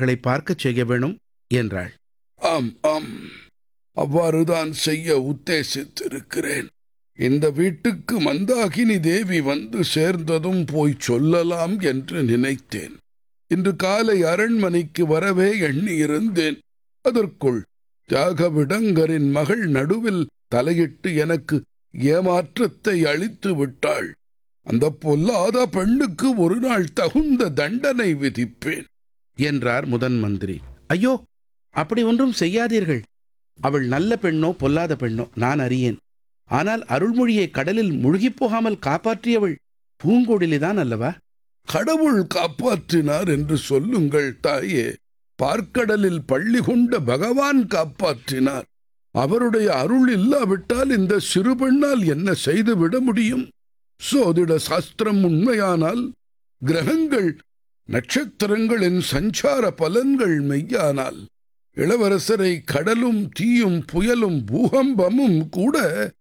அவர்களை பார்க்கச் செய்ய வேணும் என்றாள் ஆம் ஆம் அவ்வாறுதான் செய்ய உத்தேசித்திருக்கிறேன் இந்த வீட்டுக்கு மந்தாகினி தேவி வந்து சேர்ந்ததும் போய் சொல்லலாம் என்று நினைத்தேன் இன்று காலை அரண்மனைக்கு வரவே எண்ணியிருந்தேன் அதற்குள் தியாகவிடங்கரின் மகள் நடுவில் தலையிட்டு எனக்கு ஏமாற்றத்தை அளித்து விட்டாள் அந்த பொல்லாத பெண்ணுக்கு ஒரு நாள் தகுந்த தண்டனை விதிப்பேன் என்றார் முதன் மந்திரி ஐயோ அப்படி ஒன்றும் செய்யாதீர்கள் அவள் நல்ல பெண்ணோ பொல்லாத பெண்ணோ நான் அறியேன் ஆனால் அருள்மொழியை கடலில் முழுகிப் போகாமல் காப்பாற்றியவள் பூங்கோடிலிதான் அல்லவா கடவுள் காப்பாற்றினார் என்று சொல்லுங்கள் தாயே பார்க்கடலில் பள்ளி கொண்ட பகவான் காப்பாற்றினார் அவருடைய அருள் இல்லாவிட்டால் இந்த சிறு பெண்ணால் என்ன செய்து விட முடியும் சோதிட சாஸ்திரம் உண்மையானால் கிரகங்கள் நட்சத்திரங்களின் சஞ்சார பலன்கள் மெய்யானால் இளவரசரை கடலும் தீயும் புயலும் பூகம்பமும் கூட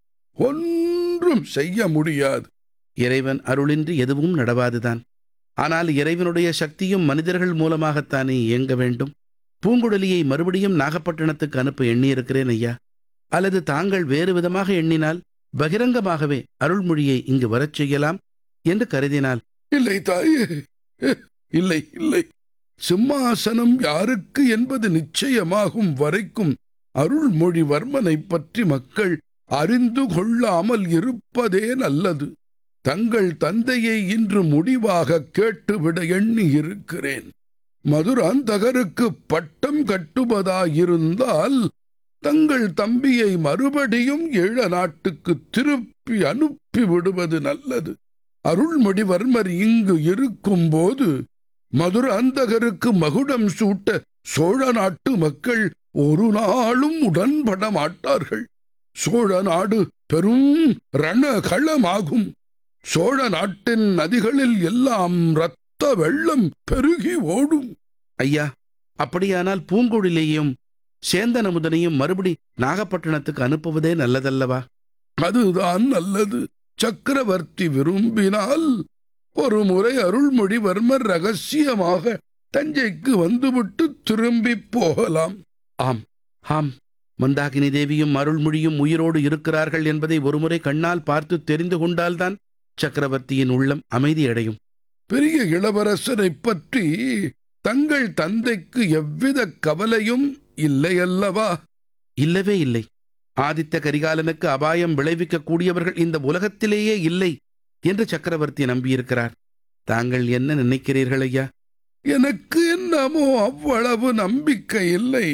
ஒன்றும் செய்ய முடியாது இறைவன் அருளின்றி எதுவும் நடவாதுதான் ஆனால் இறைவனுடைய சக்தியும் மனிதர்கள் மூலமாகத்தானே இயங்க வேண்டும் பூங்குழலியை மறுபடியும் நாகப்பட்டினத்துக்கு அனுப்ப எண்ணியிருக்கிறேன் ஐயா அல்லது தாங்கள் வேறு விதமாக எண்ணினால் பகிரங்கமாகவே அருள்மொழியை இங்கு வரச் செய்யலாம் என்று கருதினால் இல்லை தாயே இல்லை இல்லை சிம்மாசனம் யாருக்கு என்பது நிச்சயமாகும் வரைக்கும் அருள்மொழிவர்மனைப் பற்றி மக்கள் அறிந்து கொள்ளாமல் இருப்பதே நல்லது தங்கள் தந்தையை இன்று முடிவாக கேட்டுவிட எண்ணி இருக்கிறேன் மதுராந்தகருக்கு பட்டம் கட்டுவதாயிருந்தால் தங்கள் தம்பியை மறுபடியும் ஈழ நாட்டுக்கு திருப்பி அனுப்பி விடுவது நல்லது அருள்மொழிவர்மர் இங்கு இருக்கும்போது மதுராந்தகருக்கு மகுடம் சூட்ட சோழ நாட்டு மக்கள் ஒரு நாளும் உடன்பட மாட்டார்கள் சோழ நாடு பெரும் ரணகளமாகும் சோழ நாட்டின் நதிகளில் எல்லாம் இரத்த வெள்ளம் பெருகி ஓடும் ஐயா அப்படியானால் பூங்குழலியையும் சேந்தன் அமுதனையும் மறுபடி நாகப்பட்டினத்துக்கு அனுப்புவதே நல்லதல்லவா அதுதான் நல்லது சக்கரவர்த்தி விரும்பினால் ஒரு முறை அருள்மொழிவர்மர் ரகசியமாக தஞ்சைக்கு வந்துவிட்டு திரும்பி போகலாம் ஆம் ஆம் மந்தாகினி தேவியும் அருள்மொழியும் உயிரோடு இருக்கிறார்கள் என்பதை ஒருமுறை கண்ணால் பார்த்து தெரிந்து கொண்டால்தான் சக்கரவர்த்தியின் உள்ளம் அமைதியடையும் பெரிய இளவரசரைப் பற்றி தங்கள் தந்தைக்கு எவ்வித கவலையும் இல்லையல்லவா இல்லவே இல்லை ஆதித்த கரிகாலனுக்கு அபாயம் விளைவிக்கக் கூடியவர்கள் இந்த உலகத்திலேயே இல்லை என்று சக்கரவர்த்தி நம்பியிருக்கிறார் தாங்கள் என்ன நினைக்கிறீர்கள் ஐயா எனக்கு என்னமோ அவ்வளவு நம்பிக்கை இல்லை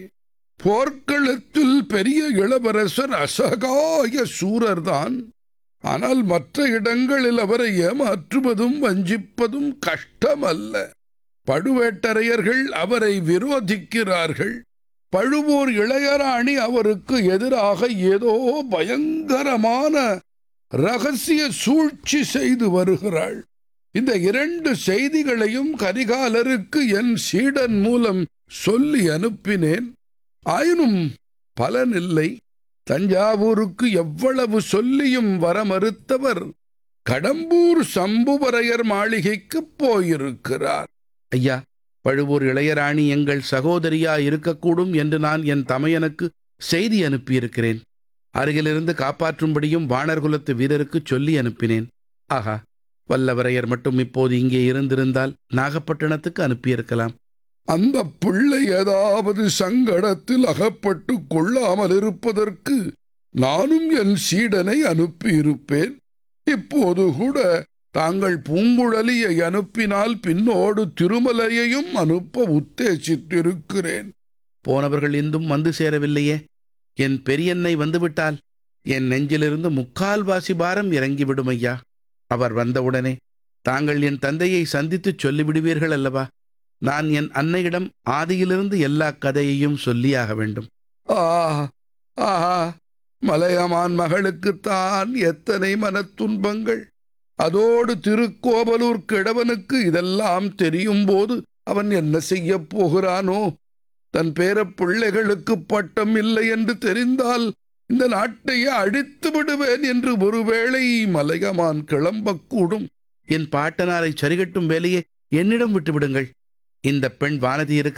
போர்க்களத்தில் பெரிய இளவரசர் அசகாய சூரர்தான் ஆனால் மற்ற இடங்களில் அவரை ஏமாற்றுவதும் வஞ்சிப்பதும் கஷ்டமல்ல பழுவேட்டரையர்கள் அவரை விரோதிக்கிறார்கள் பழுவூர் இளையராணி அவருக்கு எதிராக ஏதோ பயங்கரமான ரகசிய சூழ்ச்சி செய்து வருகிறாள் இந்த இரண்டு செய்திகளையும் கரிகாலருக்கு என் சீடன் மூலம் சொல்லி அனுப்பினேன் ஆயினும் பலனில்லை தஞ்சாவூருக்கு எவ்வளவு சொல்லியும் வர மறுத்தவர் கடம்பூர் சம்புவரையர் மாளிகைக்கு போயிருக்கிறார் ஐயா பழுவூர் இளையராணி எங்கள் சகோதரியா இருக்கக்கூடும் என்று நான் என் தமையனுக்கு செய்தி அனுப்பியிருக்கிறேன் அருகிலிருந்து காப்பாற்றும்படியும் வானர்குலத்து வீரருக்கு சொல்லி அனுப்பினேன் ஆஹா வல்லவரையர் மட்டும் இப்போது இங்கே இருந்திருந்தால் நாகப்பட்டினத்துக்கு அனுப்பியிருக்கலாம் அந்த பிள்ளை ஏதாவது சங்கடத்தில் அகப்பட்டு கொள்ளாமல் இருப்பதற்கு நானும் என் சீடனை அனுப்பியிருப்பேன் இப்போது கூட தாங்கள் பூங்குழலியை அனுப்பினால் பின்னோடு திருமலையையும் அனுப்ப உத்தேசித்திருக்கிறேன் போனவர்கள் இன்னும் வந்து சேரவில்லையே என் பெரியன்னை வந்துவிட்டால் என் நெஞ்சிலிருந்து முக்கால்வாசி பாரம் இறங்கிவிடும் ஐயா அவர் வந்தவுடனே தாங்கள் என் தந்தையை சந்தித்துச் சொல்லிவிடுவீர்கள் அல்லவா நான் என் அன்னையிடம் ஆதியிலிருந்து எல்லா கதையையும் சொல்லியாக வேண்டும் ஆ ஆஹா மலையமான் மகளுக்குத்தான் எத்தனை மனத்துன்பங்கள் அதோடு திருக்கோவலூர் கிழவனுக்கு இதெல்லாம் தெரியும் போது அவன் என்ன செய்யப் போகிறானோ தன் பேர பிள்ளைகளுக்கு பட்டம் இல்லை என்று தெரிந்தால் இந்த நாட்டையே அழித்து விடுவேன் என்று ஒருவேளை மலையமான் கிளம்பக்கூடும் என் பாட்டனாரை சரிகட்டும் வேலையை என்னிடம் விட்டுவிடுங்கள் இந்த பெண் வானதி இருக்க